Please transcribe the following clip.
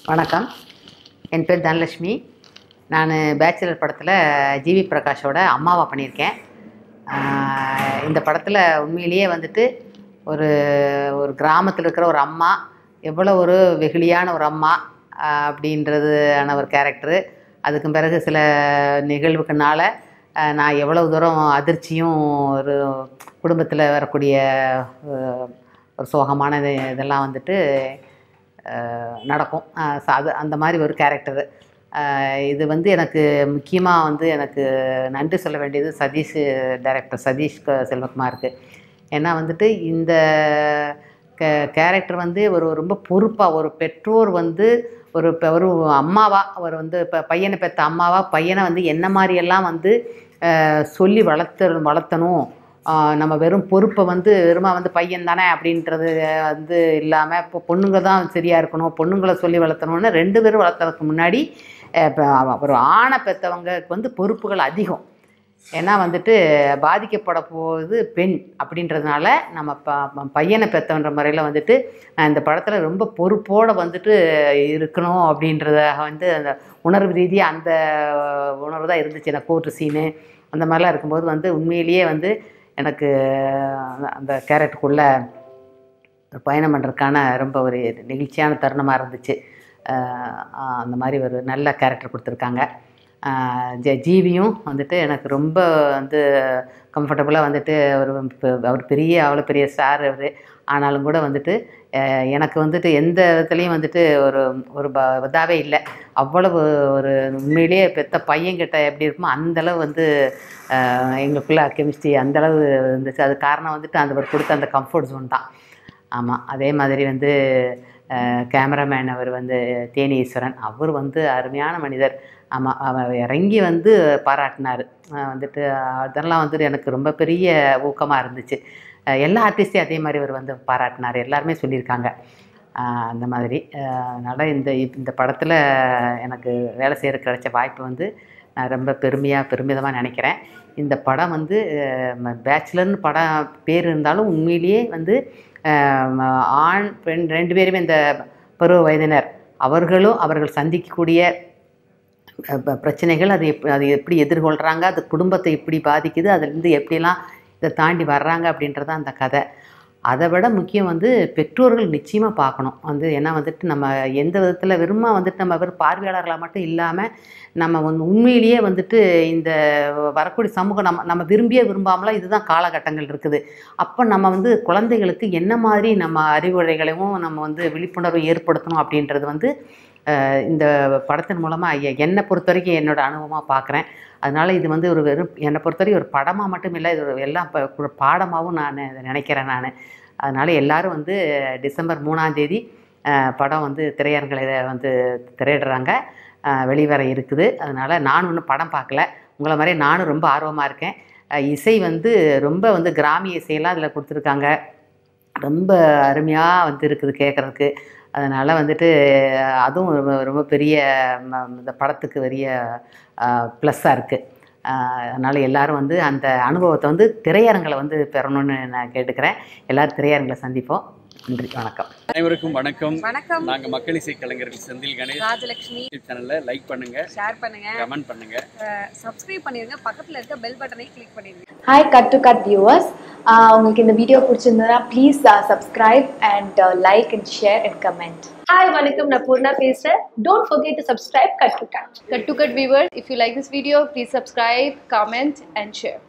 வணக்கம் என் பேர் தனலட்சுமி நான் பேச்சுலர் படத்தில் ஜிவி பிரகாஷோட அம்மாவா பண்ணியிருக்கேன் ஆஹ் இந்த படத்தில் உண்மையிலேயே வந்துட்டு ஒரு ஒரு கிராமத்தில் இருக்கிற ஒரு அம்மா எவ்வளோ ஒரு வெகுளியான ஒரு அம்மா ஆஹ் அப்படின்றதுயான ஒரு கேரக்டரு அதுக்கு பிறகு சில நிகழ்வுக்குனால ஆஹ் நான் எவ்வளவு தூரம் அதிர்ச்சியும் ஒரு குடும்பத்தில் வரக்கூடிய ஆஹ் ஒரு சோகமான இது இதெல்லாம் வந்துட்டு ஆஹ் நடக்கும் ஆஹ் ச- அது அந்த மாதிரி ஒரு கேரக்டரு இது வந்து எனக்கு முக்கியமாக வந்து எனக்கு நன்றி சொல்ல வேண்டியது சதீஷ் டைரக்டர் சதீஷ் க- செல்வகுமாருக்கு ஏன்னா வந்துட்டு இந்த கே கேரக்டர் வந்து ஒரு ரொம்ப பொறுப்பாக ஒரு பெற்றோர் வந்து ஒரு பெ- ஒரு அம்மாவா அவர் வந்து இப்போ பையனை பெற்ற அம்மாவா பையனை வந்து என்ன மாதிரியெல்லாம் வந்து ஆஹ் சொல்லி வளர்த்து வளர்த்தணும் ஆஹ் நம்ம வெறும் பொறுப்பை வந்து வெறுமா வந்து பையன் தானே அப்படின்றது வந்து இல்லாமல் இப்போ பொண்ணுங்க தான் சரியாக இருக்கணும் பொண்ணுங்களை சொல்லி வளர்த்தணும்னு ரெண்டு பேரும் வளர்த்ததுக்கு முன்னாடி அஹ் இப்போ அவ- ஒரு ஆணை பெற்றவங்களுக்கு வந்து பொறுப்புகள் அதிகம் ஏன்னா வந்துட்டு பாதிக்கப்பட போகுது பெண் அப்படின்றதுனால நம்ம ப ப- பையனை பெற்றவன்ற முறையில் வந்துட்டு நான் இந்த படத்தில் ரொம்ப பொறுப்போடு வந்துட்டு இருக்கணும் அப்படின்றத வந்து அந்த உணர்வு ரீதியாக அந்த உணர்வு தான் இருந்துச்சு எனக்கு கோர்ட்டு சீனு அந்த மாதிரிலாம் இருக்கும்போது வந்து உண்மையிலேயே வந்து எனக்கு அந்த- அந்த கேரக்டருக்குள்ளே பயணம் பண்ணுறதுக்கான ரொம்ப ஒரு நெகிழ்ச்சியான தருணமாக இருந்துச்சு ஆஹ் ஆஹ் அந்த மாதிரி ஒரு நல்ல கேரக்டர் கொடுத்துருக்காங்க ஆஹ் ஜெ ஜீவியும் வந்துட்டு எனக்கு ரொம்ப வந்து கம்ஃபர்டபுளாக வந்துட்டு ஒரு அவர் பெரிய அவ்வளோ பெரிய ஸ்டார் அவர் ஆனாலும் கூட வந்துட்டு ஆஹ் எனக்கு வந்துட்டு எந்த விதத்துலேயும் வந்துட்டு ஒரு ஒரு ப இதாகவே இல்லை அவ்வளவு ஒரு உண்மையிலேயே பெத்த பையன்கிட்ட எப்படி இருக்குமோ அந்தளவு வந்து ஆஹ் எங்களுக்குள்ள கெமிஸ்ட்ரி அந்தளவு இருந்துச்சு அது காரணம் வந்துட்டு அந்த அவர் கொடுத்த அந்த கம்ஃபர்ட் ஜோன் தான் ஆமாம் அதே மாதிரி வந்து கேமராமேன் அவர் வந்து தேனி ஈஸ்வரன் அவர் வந்து அருமையான மனிதர் ஆமாம் அவர் இறங்கி வந்து பாராட்டினார் வந்துட்டு அதெல்லாம் வந்துட்டு எனக்கு ரொம்ப பெரிய ஊக்கமாக இருந்துச்சு அஹ் எல்லா ஆர்டிஸ்டையும் அதே மாதிரி அவர் வந்து பாராட்டினார் எல்லாருமே சொல்லியிருக்காங்க அஹ் அந்த மாதிரி அதனால் இந்த இந்த படத்தில் எனக்கு வேலை செய்கிற கிடைச்ச வாய்ப்பு வந்து நான் ரொம்ப பெருமையாக பெருமிதமாக நினைக்கிறேன் இந்த படம் வந்து பேச்சுலர்னு படம் பேர் இருந்தாலும் உண்மையிலேயே வந்து அஹ் ஆண் பெண் ரெண்டு பேருமே இந்த பருவ வயதினர் அவர்களும் அவர்கள் சந்திக்கக்கூடிய அஹ் ப- பிரச்சனைகள் அது எப் அது எப்படி எதிர்கொள்கிறாங்க அது குடும்பத்தை எப்படி பாதிக்குது அதுலேருந்து எப்படிலாம் இதை தாண்டி வர்றாங்க அப்படின்றது தான் அந்த கதை அதை விட முக்கியம் வந்து பெற்றோர்கள் நிச்சயமாக பார்க்கணும் வந்து ஏன்னா வந்துட்டு நம்ம எந்த விதத்தில் வெறுமா வந்துட்டு நம்ம வெறும் பார்வையாளர்களாக மட்டும் இல்லாமல் நம்ம வந்து உண்மையிலேயே வந்துட்டு இந்த வரக்கூடிய சமூகம் நம்ம நம்ம விரும்பியே விரும்பாமலாம் இதுதான் காலகட்டங்கள் இருக்குது அப்போ நம்ம வந்து குழந்தைகளுக்கு என்ன மாதிரி நம்ம அறிவுரைகளையும் நம்ம வந்து விழிப்புணர்வு ஏற்படுத்தணும் அப்படின்றது வந்து அஹ், இந்த படத்தின் மூலமாக என்னை பொறுத்த வரைக்கும் என்னோட அனுபவமாக பார்க்குறேன் அதனால் இது வந்து ஒரு வெறும் என்னை பொறுத்த வரைக்கும் ஒரு படமாக மட்டும் இல்லை இது ஒரு எல்லாம் ப- ஒரு பாடமாகவும் நான் இதை நினைக்கிறேன் நான் அதனால் எல்லாரும் வந்து டிசம்பர் மூணாம் தேதி அஹ், படம் வந்து திரையரங்கில் வந்து திரையிடுறாங்க அஹ், வெளிவர இருக்குது அதனால் நானும் இன்னும் படம் பார்க்கல உங்களை மாதிரி நானும் ரொம்ப ஆர்வமாக இருக்கேன் அஹ், இசை வந்து ரொம்ப வந்து கிராமிய இசையெல்லாம் அதில் கொடுத்துருக்காங்க ரொம்ப அருமையாக வந்து இருக்குது கேட்குறதுக்கு அதனால் வந்துட்டு அஹ், அதுவும் ரொம்ப ரொம்ப பெரிய ம, இந்த படத்துக்கு பெரிய ப்ளஸ்ஸாக இருக்குது அதனால் எல்லாரும் வந்து அந்த அனுபவத்தை வந்து திரையரங்களை வந்து பெறணும்னு நான் கேட்டுக்கிறேன் எல்லாரும் திரையரங்களை சந்திப்போம் நன்றி வணக்கம் அனைவருக்கும் வணக்கம் வணக்கம் நாங்க மக்கள் இசை கலைஞர்கள் செந்தில் கணேஷ் ராஜலட்சுமி யூடியூப் சேனல்ல லைக் பண்ணுங்க ஷேர் பண்ணுங்க கமெண்ட் பண்ணுங்க சப்ஸ்கிரைப் பண்ணிருங்க பக்கத்துல இருக்க பெல் பட்டனை கிளிக் பண்ணிருங்க hi cut to cut viewers உங்களுக்கு இந்த வீடியோ பிடிச்சிருந்ததுன்னா please subscribe and like and share and comment hi வணக்கம் நான் பூர்ணா பேசுறேன் don't forget to subscribe cut to cut Cut to cut viewers, if you like this video, please subscribe, comment, and share.